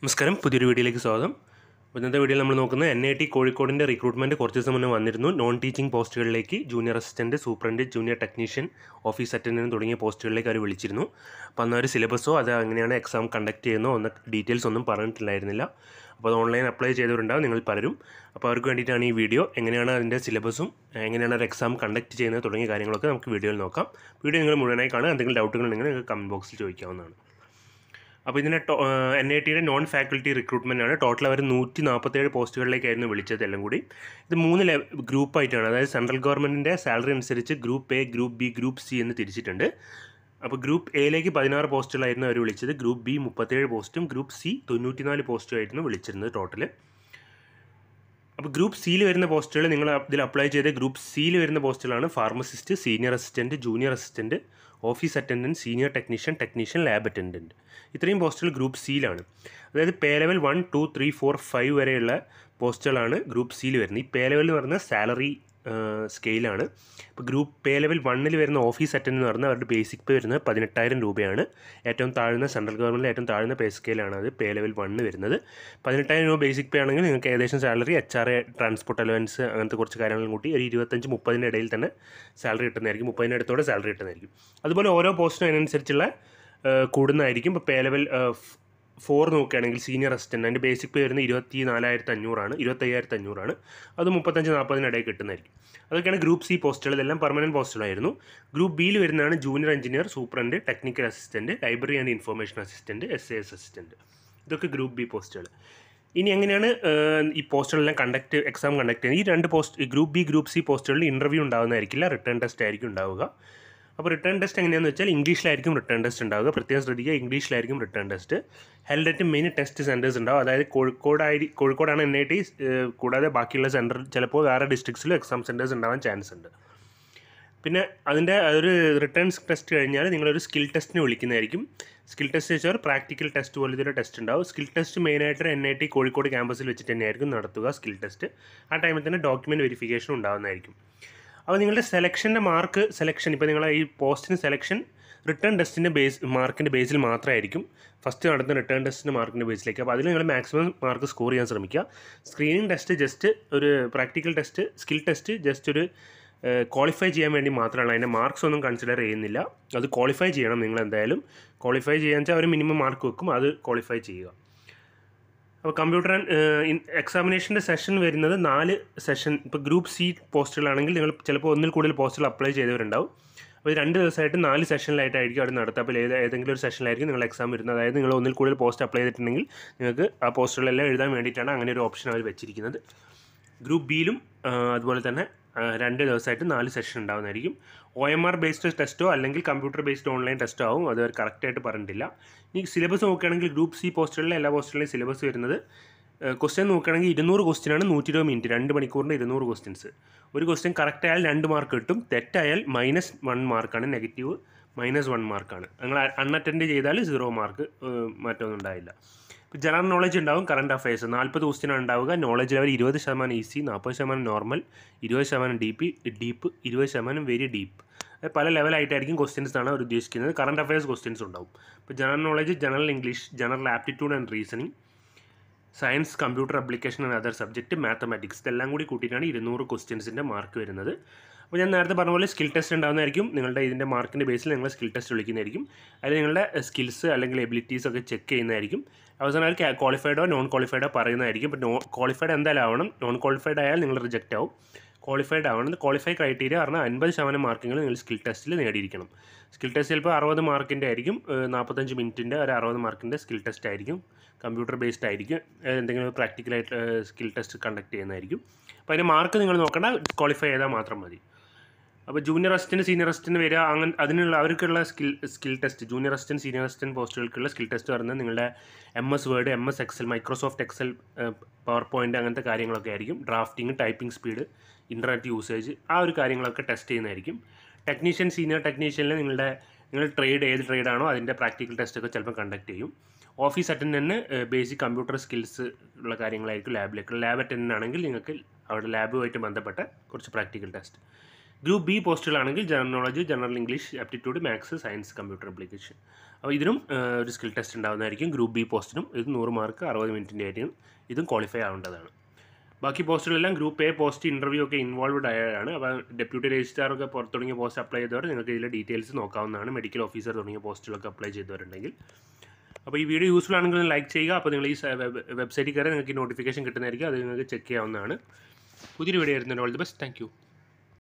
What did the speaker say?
നമസ്കാരം പുതിയൊരു വീഡിയോയിലേക്ക് സ്വാഗതം അപ്പോൾ ഇന്നത്തെ വീഡിയോയിൽ നമ്മൾ നോക്കുന്നത് എൻ ഐ ടി കോഴിക്കോടിൻ്റെ റിക്രൂട്ട്മെൻറ്റ് കുറച്ച് ദിവസം മുന്നേ വന്നിരുന്നു നോൺ ടീച്ചിങ് പോസ്റ്റുകളിലേക്ക് junior assistant superintendent junior technician office attendant തുടങ്ങിയ പോസ്റ്റുകളിലേക്ക് അവർ വിളിച്ചിരുന്നു അപ്പോൾ അന്ന് ഒരു സിലബസോ അത് എങ്ങനെയാണ് എക്സാം കണ്ടക്ട് ചെയ്യുന്നോ ഒന്ന് ഡീറ്റെയിൽസ് ഒന്നും പറഞ്ഞിട്ടില്ലായിരുന്നില്ല അപ്പോൾ അത് ഓൺലൈൻ അപ്ലൈ ചെയ്തവരുണ്ടാവും നിങ്ങൾ പലരും അപ്പോൾ അവർക്ക് വേണ്ടിയിട്ടാണ് ഈ വീഡിയോ എങ്ങനെയാണ് അതിൻ്റെ സിലബസും എങ്ങനെയാണ് ഒരു എക്സാം കണ്ടക്ട് ചെയ്യുന്നത് തുടങ്ങിയ കാര്യങ്ങളൊക്കെ നമുക്ക് വീഡിയോയിൽ നോക്കാം വീഡിയോ നിങ്ങൾ മുഴുവനായി കാണുക എന്തെങ്കിലും ഡൗട്ടുകൾ ഉണ്ടെങ്കിൽ നിങ്ങൾക്ക് കമൻറ്റ് ബോക്സിൽ ചോദിക്കാവുന്നതാണ് അപ്പോൾ ഇതിനെ എൻ ഐ ടിയുടെ നോൺ ഫാക്കൽറ്റി റിക്രൂട്ട്മെൻ്റ് ആണ് ടോട്ടൽ അവർ നൂറ്റി നാൽപ്പത്തേഴ് പോസ്റ്റുകളിലേക്കായിരുന്നു വിളിച്ചത് എല്ലാം കൂടി ഇത് മൂന്ന് ലെ ഗ്രൂപ്പായിട്ടാണ് അതായത് സെൻട്രൽ ഗവൺമെൻറ്റിൻ്റെ സാലറി അനുസരിച്ച് group A group B group C എന്ന് തിരിച്ചിട്ടുണ്ട് അപ്പോൾ ഗ്രൂപ്പ് എയിലേക്ക് പതിനാറ് പോസ്റ്റുകളായിരുന്നു അവർ വിളിച്ചത് ഗ്രൂപ്പ് ബി മുപ്പത്തേഴ് പോസ്റ്റും ഗ്രൂപ്പ് സി തൊണ്ണൂറ്റിനാല് പോസ്റ്റും ആയിരുന്നു വിളിച്ചിരുന്നത് ടോട്ടൽ അപ്പോൾ ഗ്രൂപ്പ് സിയിൽ വരുന്ന പോസ്റ്റുകൾ നിങ്ങൾ ഇതിൽ അപ്ലൈ ചെയ്ത ഗ്രൂപ്പ് സിയിൽ വരുന്ന പോസ്റ്റുകളാണ് pharmacist senior assistant junior assistant office attendant senior technician technician lab attendant ഇത്രയും പോസ്റ്റുകൾ ഗ്രൂപ്പ് സിയിലാണ് അതായത് pay level one two three four five വരെയുള്ള പോസ്റ്റുകളാണ് ഗ്രൂപ്പ് സിയിൽ വരുന്നത് ഈ പേ ലെവൽ എന്ന് പറയുന്നത് സാലറി സ്കെയിലാണ് ഇപ്പോൾ ഗ്രൂപ്പ് പേ ലെവൽ വണ്ണിൽ വരുന്ന ഓഫീസ് അറ്റൻഡ് എന്ന് പറഞ്ഞാൽ അവരുടെ ബേസിക് പേ വരുന്നത് പതിനെട്ടായിരം രൂപയാണ് ഏറ്റവും താഴ്ന്ന സെൻട്രൽ ഗവൺമെൻറ്റിലെ ഏറ്റവും താഴ്ന്ന പേ സ്കെയിലാണ് അത് പേ ലെവൽ വണ്ണ് വരുന്നത് പതിനെട്ടായിരം രൂപ ബേസിക് പേ ആണെങ്കിൽ നിങ്ങൾക്ക് ഏകദേശം salary H R A transport allowance അങ്ങനത്തെ കുറച്ച് കാര്യങ്ങളും കൂട്ടി ഒരു ഇരുപത്തഞ്ച് മുപ്പതിൻ്റെ ഇടയിൽ തന്നെ സാലറി കിട്ടുന്നതായിരിക്കും മുപ്പതിൻ്റെ അടുത്തോടെ സാലറി കിട്ടുന്നതായിരിക്കും അതുപോലെ ഓരോ പോസ്റ്റിനും അതിനനുസരിച്ചുള്ള കൂടുന്നതായിരിക്കും ഇപ്പോൾ പേ ലെവൽ ഫോർ നോക്കുകയാണെങ്കിൽ സീനിയർ അസിസ്റ്റൻ്റ് അതിൻ്റെ ബേസിക് പേ വരുന്നത് ഇരുപത്തി നാലായിരത്തി അഞ്ഞൂറാണ് ഇരുപത്തയ്യായിരത്തി അഞ്ഞൂറാണ് അത് മുപ്പത്തഞ്ച് നാൽപ്പതിനിടയിൽ കിട്ടുന്നതായിരിക്കും അതൊക്കെയാണ് ഗ്രൂപ്പ് സി പോസ്റ്റുകൾ ഇതെല്ലാം പെർമനൻറ്റ് പോസ്റ്റുകളായിരുന്നു ഗ്രൂപ്പ് ബിയിൽ വരുന്നതാണ് junior engineer superintendent technical assistant library and information assistant S A S assistant ഇതൊക്കെ ഗ്രൂപ്പ് ബി പോസ്റ്റുകൾ ഇനി എങ്ങനെയാണ് ഈ പോസ്റ്റുകളെല്ലാം കണ്ടക്ട് എക്സാം കണ്ടക്ട് ചെയ്യുന്നത് ഈ രണ്ട് post group B group C പോസ്റ്റുകളിൽ ഇൻ്റർവ്യൂ ഉണ്ടാകുന്നതായിരിക്കില്ല റിട്ടേൺ ടെസ്റ്റ് ആയിരിക്കും ഉണ്ടാവുക അപ്പോൾ റിട്ടേൺ ടെസ്റ്റ് എങ്ങനെയാണെന്ന് വെച്ചാൽ ഇംഗ്ലീഷിലായിരിക്കും റിട്ടേൺ ടെസ്റ്റ് ഉണ്ടാവുക പ്രത്യേകം ശ്രദ്ധിക്കുക ഇംഗ്ലീഷിലായിരിക്കും written test held at main test centres ഉണ്ടാവും അതായത് കോഴിക്കോടായി കോഴിക്കോടാണ് എൻ ഐ ടി കൂടാതെ ബാക്കിയുള്ള സെൻറ്റർ ചിലപ്പോൾ വേറെ ഡിസ്ട്രിക്ട്സിലും എക്സാം സെൻറ്റേഴ്സ് ഉണ്ടാവാൻ ചാൻസ് ഉണ്ട് പിന്നെ അതിൻ്റെ ഒരു റിട്ടേൺ ടെസ്റ്റ് കഴിഞ്ഞാൽ നിങ്ങളൊരു സ്കിൽ ടെസ്റ്റിന് വിളിക്കുന്നതായിരിക്കും സ്കിൽ ടെസ്റ്റ് വെച്ചാൽ പ്രാക്ടിക്കൽ ടെസ്റ്റ് പോലത്തെ ഒരു ടെസ്റ്റ് ഉണ്ടാവും സ്കിൽ ടെസ്റ്റ് മെയിനായിട്ട് എൻ ഐ ടി കോഴിക്കോട് ക്യാമ്പസിൽ വെച്ചിട്ട് തന്നെയായിരിക്കും നടത്തുക സ്കിൽ ടെസ്റ്റ് ആ ടൈമിൽ തന്നെ ഡോക്യുമെൻറ്റ് വെരിഫിക്കേഷൻ ഉണ്ടാകുന്നതായിരിക്കും അപ്പോൾ നിങ്ങളുടെ സെലക്ഷൻ്റെ മാർക്ക് സെലക്ഷൻ ഇപ്പോൾ നിങ്ങളെ ഈ പോസ്റ്റിന് സെലക്ഷൻ റിട്ടേൺ ടെസ്റ്റിൻ്റെ ബേസ് മാർക്കിൻ്റെ ബേസിൽ മാത്രമായിരിക്കും ഫസ്റ്റ് നടത്തുന്ന റിട്ടേൺ ടെസ്റ്റിൻ്റെ മാർക്കിൻ്റെ ബേസിലേക്ക് അപ്പോൾ അതിൽ നിങ്ങൾ മാക്സിമം മാർക്ക് സ്കോർ ചെയ്യാൻ ശ്രമിക്കുക സ്ക്രീനിങ് ടെസ്റ്റ് ജസ്റ്റ് ഒരു practical test skill test just ഒരു ക്വാളിഫൈ ചെയ്യാൻ വേണ്ടി മാത്രമാണ് അതിൻ്റെ മാർക്സ് ഒന്നും കൺസിഡർ ചെയ്യുന്നില്ല അത് ക്വാളിഫൈ ചെയ്യണം നിങ്ങൾ എന്തായാലും ക്വാളിഫൈ ചെയ്യാൻ വെച്ചാൽ അവർ മിനിമം മാർക്ക് വെക്കും അത് ക്വാളിഫൈ ചെയ്യുക അപ്പോൾ കമ്പ്യൂട്ടർ എക്സാമിനേഷൻ്റെ സെഷൻ വരുന്നത് നാല് സെഷൻ ഇപ്പോൾ ഗ്രൂപ്പ് സി പോസ്റ്റുകളാണെങ്കിൽ നിങ്ങൾ ചിലപ്പോൾ ഒന്നിൽ കൂടുതൽ പോസ്റ്റുകൾ അപ്ലൈ ചെയ്തവരുണ്ടാവും അപ്പോൾ രണ്ട് ദിവസമായിട്ട് നാല് സെഷനിലായിട്ടായിരിക്കും അവിടെ നടത്തുക അപ്പോൾ ഏത് ഏതെങ്കിലും ഒരു സെഷനിലായിരിക്കും നിങ്ങൾ എക്സാം വരുന്നത് അതായത് നിങ്ങൾ ഒന്നിൽ കൂടുതൽ പോസ്റ്റ് അപ്ലൈ ചെയ്തിട്ടുണ്ടെങ്കിൽ നിങ്ങൾക്ക് ആ പോസ്റ്റുകളെല്ലാം എഴുതാൻ വേണ്ടിയിട്ടാണ് അങ്ങനെ ഒരു ഓപ്ഷൻ അവർ വെച്ചിരിക്കുന്നത് ഗ്രൂപ്പ് ബിയിലും അതുപോലെ തന്നെ രണ്ട് ദിവസമായിട്ട് നാല് സെഷൻ ഉണ്ടാകുന്നതായിരിക്കും ഒ എം ആർ ബേസ്ഡ് ടെസ്റ്റോ അല്ലെങ്കിൽ കമ്പ്യൂട്ടർ ബേസ്ഡ് ഓൺലൈൻ ടെസ്റ്റോ ആവും അത് അവർ കറക്റ്റായിട്ട് പറഞ്ഞിട്ടില്ല ഇനി സിലബസ് നോക്കുകയാണെങ്കിൽ ഗ്രൂപ്പ് സി പോസ്റ്റുകളിലെ എല്ലാ പോസ്റ്റുകളിലെയും സിലബസ് വരുന്നത് ക്വസ്റ്റ്യൻ നോക്കുകയാണെങ്കിൽ ഇരുന്നൂറ് ക്വസ്റ്റ്യനാണ് നൂറ്റി ഇരുപത് മിനിറ്റ് രണ്ട് മണിക്കൂറിൻ്റെ ഇരുന്നൂറ് ക്വസ്റ്റ്യൻസ് ഒരു ക്വസ്റ്റ്യൻ കറക്റ്റ് ആയാൽ രണ്ട് മാർക്ക് കിട്ടും തെറ്റായാൽ മൈനസ് വൺ മാർക്കാണ് നെഗറ്റീവ് മൈനസ് വൺ മാർക്കാണ് നിങ്ങൾ അൺഅറ്റൻഡ് ചെയ്താൽ സീറോ മാർക്ക് മാറ്റമൊന്നും ഉണ്ടായില്ല ഇപ്പോൾ ജനറൽ നോളജ് ഉണ്ടാവും കറണ്ട് അഫയേഴ്സ് നാൽപ്പത് ക്വസ്റ്റ്യൻ ഉണ്ടാവുക നോളജ് ലെവൽ ഇരുപത് ശതമാനം ഈസി നാൽപ്പത് ശതമാനം നോർമൽ ഇരുപത് ശതമാനം ഡീപ്പ് ഡീപ്പ് ഇരുപത് ശതമാനം വെരി ഡീപ്പ് പല ലെവലായിട്ടായിരിക്കും ക്വസ്റ്റ്യൻസ് ആണ് അവർ ഉദ്ദേശിക്കുന്നത് കറണ്ട് അഫയേഴ്സ് ക്വസ്റ്റ്യൻസ് ഉണ്ടാവും ഇപ്പോൾ general knowledge general English general aptitude and reasoning science computer application and other subject mathematics ഇതെല്ലാം കൂടി കൂട്ടിയിട്ടാണ് ഇരുന്നൂറ് ക്വസ്റ്റ്യൻസിൻ്റെ മാർക്ക് വരുന്നത് അപ്പോൾ ഞാൻ നേരത്തെ പറഞ്ഞ പോലെ സ്കിൽ ടെസ്റ്റ് ഉണ്ടാകുന്നതായിരിക്കും നിങ്ങളുടെ ഇതിൻ്റെ മാർക്കിൻ്റെ ബേസിൽ നിങ്ങൾ സ്കിൽ ടെസ്റ്റ് വിളിക്കുന്നതായിരിക്കും അതിൽ നിങ്ങളുടെ സ്കിൽസ് അല്ലെങ്കിൽ എബിലിറ്റീസ് ഒക്കെ ചെക്ക് ചെയ്യുന്നതായിരിക്കും അവസാനം അവർ ക്വാളിഫൈഡോ നോൺ ക്വാളിഫൈഡോ പറയുന്നതായിരിക്കും ഇപ്പോൾ നോ ക്വാളിഫൈഡ് എന്തായാലും ആവണം നോൺ ക്വാളിഫൈഡ് ആയാൽ നിങ്ങൾ റിജക്റ്റ് ആവും ക്വാളിഫൈഡ് ആവണം ക്വാളിഫൈ ക്രൈറ്റീരിയ പറഞ്ഞാൽ അൻപത് ശതമാനം മാർക്കെങ്കിലും നിങ്ങൾ സ്കിൽ ടെസ്റ്റിൽ നേടിയിരിക്കണം സ്കിൽ ടെസ്റ്റ് ചിലപ്പോൾ അറുപത് മാർക്കിൻ്റെ ആയിരിക്കും നാൽപ്പത്തഞ്ച് മിനിറ്റിൻ്റെ ഒരു അറുപത് മാർക്കിൻ്റെ സ്കിൽ ടെസ്റ്റ് ആയിരിക്കും കമ്പ്യൂട്ടർ ബേസ്ഡ് ആയിരിക്കും എന്തെങ്കിലും പ്രാക്ടിക്കലായിട്ട് സ്കിൽ ടെസ്റ്റ് കണ്ടക്ട് ചെയ്യുന്നതായിരിക്കും അപ്പോൾ അതിൻ്റെ മാർക്ക് നിങ്ങൾ നോക്കേണ്ട ക്വാളിഫൈ ചെയ്താൽ മാത്രം മതി അപ്പോൾ ജൂനിയർ അസിസ്റ്റൻറ്റ് സീനിയർ അസിസ്റ്റൻറ്റ് വരിക അങ്ങനെ അതിനുള്ള അവർക്കുള്ള skill skill test junior assistant senior assistant പോസ്റ്റുകൾക്കുള്ള സ്കിൽ ടെസ്റ്റ് പറയുന്നത് നിങ്ങളുടെ M S Word M S Excel Microsoft Excel PowerPoint അങ്ങനത്തെ കാര്യങ്ങളൊക്കെ ആയിരിക്കും drafting typing speed internet usage ആ ഒരു കാര്യങ്ങളൊക്കെ ടെസ്റ്റ് ചെയ്യുന്നതായിരിക്കും ടെക്നീഷ്യൻ സീനിയർ ടെക്നീഷ്യനിൽ നിങ്ങളുടെ നിങ്ങൾ ട്രേഡ് ഏത് ട്രേഡാണോ അതിൻ്റെ പ്രാക്ടിക്കൽ ടെസ്റ്റൊക്കെ ചിലപ്പോൾ കണ്ടക്ട് ചെയ്യും ഓഫീസ് അറ്റൻഡൻറ്റിന് ബേസിക് കമ്പ്യൂട്ടർ സ്കിൽസ് ഉള്ള കാര്യങ്ങളായിരിക്കും ലാബിലേക്ക് ലാബ് അറ്റൻഡൻ്റ് ആണെങ്കിൽ നിങ്ങൾക്ക് അവിടെ ലാബുമായിട്ട് ബന്ധപ്പെട്ട കുറച്ച് പ്രാക്ടിക്കൽ ടെസ്റ്റ് ഗ്രൂപ്പ് ബി പോസ്റ്റുകളാണെങ്കിൽ general knowledge general English aptitude maths science computer application അപ്പോൾ ഇതിനും ആ, ഒരു സ്കിൽ ടെസ്റ്റ് ഉണ്ടാകുന്നതായിരിക്കും ഗ്രൂപ്പ് ബി പോസ്റ്റിനും ഇത് നൂറ് മാർക്ക് അറുപത് മിനിറ്റിൻ്റെ ആയിരിക്കും ഇതും ക്വാളിഫൈ ആവേണ്ടതാണ് ബാക്കി പോസ്റ്റുകളെല്ലാം ഗ്രൂപ്പ് എ പോസ്റ്റ് ഇൻ്റർവ്യൂ ഒക്കെ ഇൻവോൾവ്ഡ് ആയതാണ് അപ്പോൾ ഡെപ്യൂട്ടി രജിസ്ട്രാർ ഒക്കെ പുറത്ത് തുടങ്ങിയ പോസ്റ്റ് അപ്ലൈ ചെയ്തവർ നിങ്ങൾക്ക് ഇതിലെ ഡീറ്റെയിൽസ് നോക്കാവുന്നതാണ് മെഡിക്കൽ ഓഫീസർ തുടങ്ങിയ പോസ്റ്റുകളൊക്കെ അപ്ലൈ ചെയ്തവരുണ്ടെങ്കിൽ അപ്പോൾ ഈ വീഡിയോ യൂസ്ഫുൾ ആണെങ്കിൽ ലൈക്ക് ചെയ്യുക അപ്പോൾ നിങ്ങൾ ഈ വെബ്സൈറ്റിൽ കയറി നിങ്ങൾക്ക് നോട്ടിഫിക്കേഷൻ കിട്ടുന്നതായിരിക്കും അത് നിങ്ങൾക്ക് ചെക്ക് ചെയ്യാവുന്നതാണ് പുതിയൊരു വീഡിയോ ആയിരുന്നു all the best thank U